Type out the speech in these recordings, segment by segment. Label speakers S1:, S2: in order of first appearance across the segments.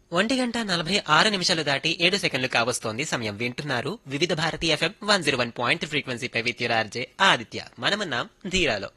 S1: ఒంటి గంట నలభై ఆరు నిమిషాలు దాటి ఏడు సెకండ్లు కావస్తోంది సమయం వింటున్నారు Vividh Bharati FM one zero one point ఫ్రీక్వెన్సీపై విద్యురార్జే ఆదిత్య మనమున్నాం ధీరాలో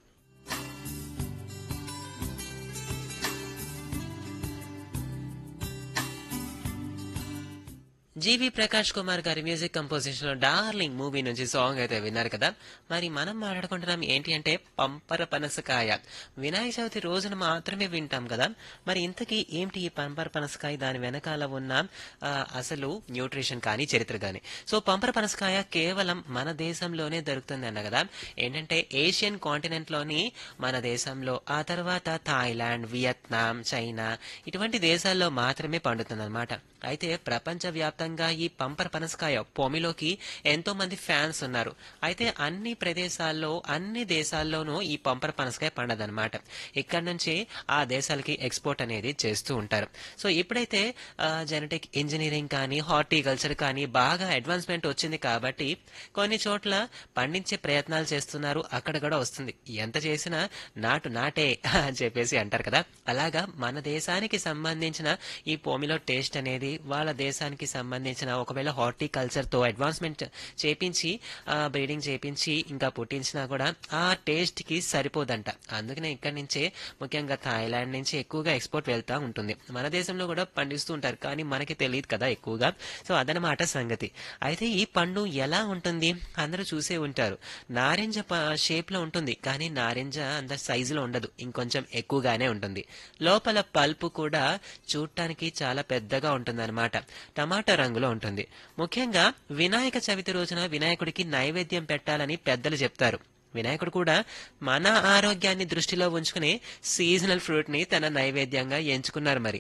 S1: జీవి ప్రకాష్ కుమార్ గారి మ్యూజిక్ కంపోజిషన్ లో డార్లింగ్ మూవీ నుంచి సాంగ్ అయితే విన్నారు కదా మరి మనం మాట్లాడుకుంటున్నాం ఏంటి అంటే పంపర పనసకాయ వినాయక చవితి రోజున మాత్రమే వింటాం కదా మరి ఇంతకీ ఏంటి ఈ పంపర పనసకాయ దాని వెనకాల ఉన్న ఆ, అసలు న్యూట్రిషన్ కానీ చరిత్ర కానీ సో పంపర పనసకాయ కేవలం మన దేశంలోనే దొరుకుతుంది అన్న కదా ఏంటంటే ఏషియన్ కాంటినెంట్ లోని మన దేశంలో ఆ తర్వాత థాయిలాండ్ వియత్నాం చైనా ఇటువంటి దేశాల్లో మాత్రమే పండుతుంది అయితే ప్రపంచ వ్యాప్తంగా ఈ పంపర్ పనసకాయ పొమిలోకి ఎంతో మంది ఫ్యాన్స్ ఉన్నారు అయితే అన్ని ప్రదేశాల్లో అన్ని దేశాల్లోనూ ఈ పంపర్ పనసకాయ పండదన్నమాట ఇక్కడ నుంచి ఆ దేశాలకి ఎక్స్పోర్ట్ అనేది చేస్తూ ఉంటారు సో ఇప్పుడైతే జెనెటిక్ ఇంజనీరింగ్ కానీ హార్టికల్చర్ కానీ బాగా అడ్వాన్స్మెంట్ వచ్చింది కాబట్టి కొన్ని చోట్ల పండించే ప్రయత్నాలు చేస్తున్నారు అక్కడ కూడా వస్తుంది ఎంత చేసినా నాటు నాటే అని చెప్పేసి అంటారు కదా అలాగా మన దేశానికి సంబంధించిన ఈ పోమిలో టేస్ట్ అనేది వాళ్ళ దేశానికి సంబంధించిన ఒకవేళ హార్టికల్చర్ తో అడ్వాన్స్మెంట్ చేపించి బ్రీడింగ్ చేపించి ఇంకా పుట్టించినా కూడా ఆ టేస్ట్ కి సరిపోదంట అందుకనే ఇక్కడి నుంచే ముఖ్యంగా థాయిలాండ్ నుంచి ఎక్కువగా ఎక్స్పోర్ట్ వెళ్తా ఉంటుంది మన దేశంలో కూడా పండిస్తూ ఉంటారు కానీ మనకి తెలియదు కదా ఎక్కువగా సో అదనమాట సంగతి అయితే ఈ పండు ఎలా ఉంటుంది అందరూ చూసే ఉంటారు నారింజ షేప్ లో ఉంటుంది కానీ నారింజ అంత సైజులో ఉండదు ఇంకొంచెం ఎక్కువగానే ఉంటుంది లోపల పల్పు కూడా చూడటానికి చాలా పెద్దగా ఉంటుందన్నమాట టమాటా రంగులో ఉంటుంది ముఖ్యంగా వినాయక చవితి రోజున వినాయకుడికి నైవేద్యం పెట్టాలని పెద్దలు చెప్తారు వినాయకుడు కూడా మన ఆరోగ్యాన్ని దృష్టిలో ఉంచుకుని సీజనల్ ఫ్రూట్ ని తన నైవేద్యంగా ఎంచుకున్నారు మరి